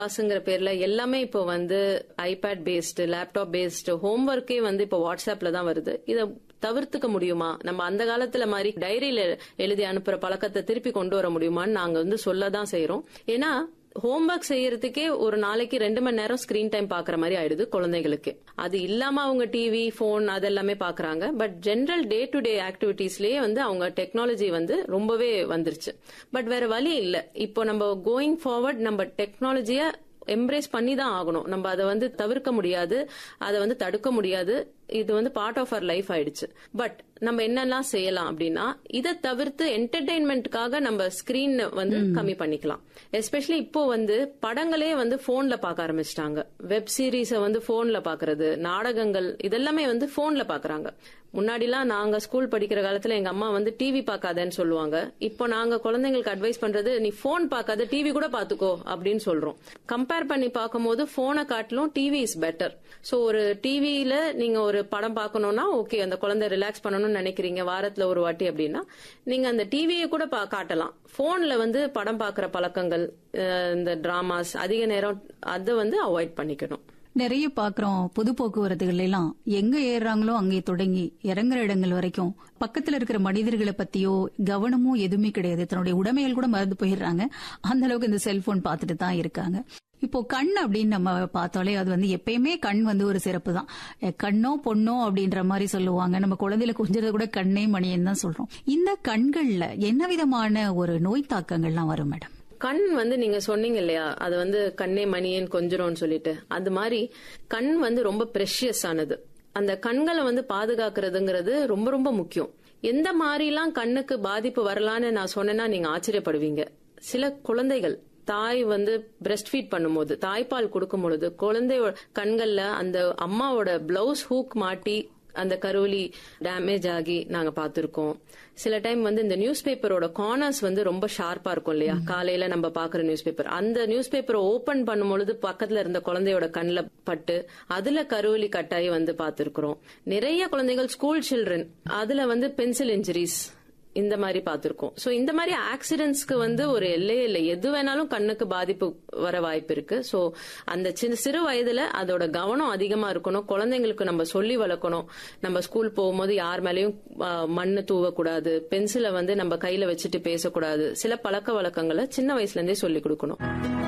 கிளாஸ்ங்கிற பேர்ல எல்லாமே இப்போ வந்து ஐபேட் பேஸ்டு லேப்டாப் பேஸ்டு ஹோம்ஒர்க்கே வந்து இப்போ வாட்ஸ்அப்ல தான் வருது இத தவிர்த்துக்க முடியுமா நம்ம அந்த காலத்துல மாதிரி டைரியில எழுதி அனுப்புற பழக்கத்தை திருப்பி கொண்டு வர முடியுமான்னு நாங்க வந்து சொல்ல தான் செய்யறோம் ஏன்னா ஹோம்ஒர்க் செய்யறதுக்கே ஒரு நாளைக்கு ரெண்டு மணி நேரம் ஸ்கிரீன் டைம் பாக்குற மாதிரி ஆயிடுது குழந்தைகளுக்கு அது இல்லாம அவங்க டிவி போன் அதெல்லாமே பாக்குறாங்க but general day to day ஆக்டிவிட்டீஸ்லயே வந்து அவங்க டெக்னாலஜி வந்து ரொம்பவே வந்துருச்சு பட் வேற வழி இல்ல இப்போ நம்ம கோயிங் ஃபார்வர்ட் நம்ம டெக்னாலஜிய எம்ப்ரேஸ் பண்ணி தான் ஆகணும் நம்ம அதை வந்து தவிர்க்க முடியாது அதை வந்து தடுக்க முடியாது இது வந்து பார்ட் ஆஃப் அவர் லைஃப் ஆயிடுச்சு பட் நம்ம என்னெல்லாம் செய்யலாம் அப்படின்னா இதை தவிர்த்து என்டர்டைன்மெண்ட்டுக்காக நம்ம ஸ்கிரீன் வந்து கம்மி பண்ணிக்கலாம் எஸ்பெஷலி இப்போ வந்து படங்களே வந்து போன்ல பார்க்க ஆரம்பிச்சிட்டாங்க வெப் சீரிஸ வந்து போன்ல பாக்குறது நாடகங்கள் இதெல்லாமே வந்து போன்ல பாக்குறாங்க முன்னாடிலாம் நாங்க ஸ்கூல் படிக்கிற காலத்துல எங்க அம்மா வந்து டிவி பார்க்காதன்னு சொல்லுவாங்க இப்போ நாங்க குழந்தைங்களுக்கு அட்வைஸ் பண்றது நீ போன் பார்க்காத டிவி கூட பாத்துக்கோ அப்படின்னு சொல்றோம் கம்பேர் பண்ணி பார்க்கும்போது போனை காட்டிலும் டிவி இஸ் பெட்டர் சோ ஒரு டிவியில நீங்க ஒரு படம் பார்க்கணும்னா ஓகே அந்த குழந்தை ரிலாக்ஸ் பண்ணணும்னு நினைக்கிறீங்க வாரத்துல ஒரு வாட்டி அப்படின்னா நீங்க அந்த டிவியை கூட பா- காட்டலாம் போன்ல வந்து படம் பார்க்குற பழக்கங்கள் அஹ் இந்த டிராமாஸ் அதிக நேரம் அதை வந்து அவாய்ட் பண்ணிக்கணும் நிறைய பாக்குறோம் பொது போக்குவரத்துகள் எல்லாம் எங்க ஏறுறாங்களோ அங்கே தொடங்கி இறங்குற இடங்கள் வரைக்கும் பக்கத்துல இருக்கிற மனிதர்களை பத்தியோ கவனமோ எதுவுமே கிடையாது தன்னுடைய உடைமைகள் கூட மறந்து போயிடுறாங்க அந்த அளவுக்கு இந்த செல்போன் பார்த்துட்டு தான் இருக்காங்க இப்போ கண் அப்படின்னு நம்ம பார்த்தாலே அது வந்து எப்பயுமே கண் வந்து ஒரு சிறப்பு தான் அஹ் கண்ணோ பொண்ணோ அப்படின்ற மாதிரி சொல்லுவாங்க நம்ம குழந்தையில கொஞ்சதை கூட கண்ணே மணியன்னு தான் சொல்றோம் இந்த கண்கள்ல என்ன விதமான ஒரு நோய் தாக்கங்கள்லாம் வரும் மேடம் கண் வந்து நீங்க சொன்னீங்க இல்லையா அது வந்து கண்ணே மணியன் கொஞ்சுறோம்னு சொல்லிட்டு அது மாதிரி கண் வந்து ரொம்ப ப்ரெஷியஸ் ஆனது அந்த கண்களை வந்து பாதுகாக்கிறதுங்கிறது ரொம்ப ரொம்ப முக்கியம் எந்த மாதிரிலாம் கண்ணுக்கு பாதிப்பு வரலான்னு நான் சொன்னேன்னா நீங்க ஆச்சரியப்படுவீங்க சில குழந்தைகள் தாய் வந்து பிரஸ்ட் ஃபீட் பண்ணும்போது தாய்ப்பால் கொடுக்கும் பொழுது குழந்தையோட கண்கள்ல அந்த அம்மாவோட பிளவுஸ் ஹூக் மாட்டி அந்த கருவலி டேமேஜ் ஆகி நாங்க பார்த்திருக்கோம் சில டைம் வந்து இந்த நியூஸ் பேப்பரோட கார்னர்ஸ் வந்து ரொம்ப ஷார்ப்பா இருக்கும் இல்லையா காலையில நம்ம பாக்குற நியூஸ் பேப்பர் அந்த நியூஸ் பேப்பரை ஓபன் பண்ணும்பொழுது பக்கத்துல இருந்த குழந்தையோட கண்ணுல பட்டு அதுல கருவலி கட்டாயி வந்து பார்த்திருக்கிறோம் நிறைய குழந்தைகள் ஸ்கூல் சில்ட்ரன் அதுல வந்து பென்சில் இன்ஜுரிஸ் இந்த மாதிரி பார்த்திருக்கோம் சோ இந்த மாதிரி ஆக்சிடென்ட்ஸ்க்கு வந்து ஒரு எல்லையே இல்லை எது வேணாலும் கண்ணுக்கு பாதிப்பு வர வாய்ப்பு இருக்கு சோ அந்த சின்ன சிறு வயதுல அதோட கவனம் அதிகமா இருக்கணும் குழந்தைங்களுக்கு நம்ம சொல்லி வளர்க்கணும் நம்ம ஸ்கூல் போகும்போது யார் மேலயும் ஆ, மண்ணு தூவக்கூடாது பென்சிலை வந்து நம்ம கையில வச்சுட்டு பேசக்கூடாது சில பழக்க வழக்கங்களை சின்ன வயசுல இருந்தே சொல்லி கொடுக்கணும்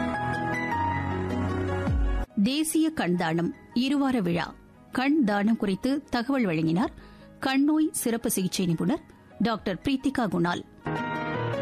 தேசிய கண் தானம் இருவார விழா கண் தானம் குறித்து தகவல் வழங்கினார் கண்ணோய் சிறப்பு சிகிச்சை நிபுணர் டாக்டர் பிரீத்திகா குணால்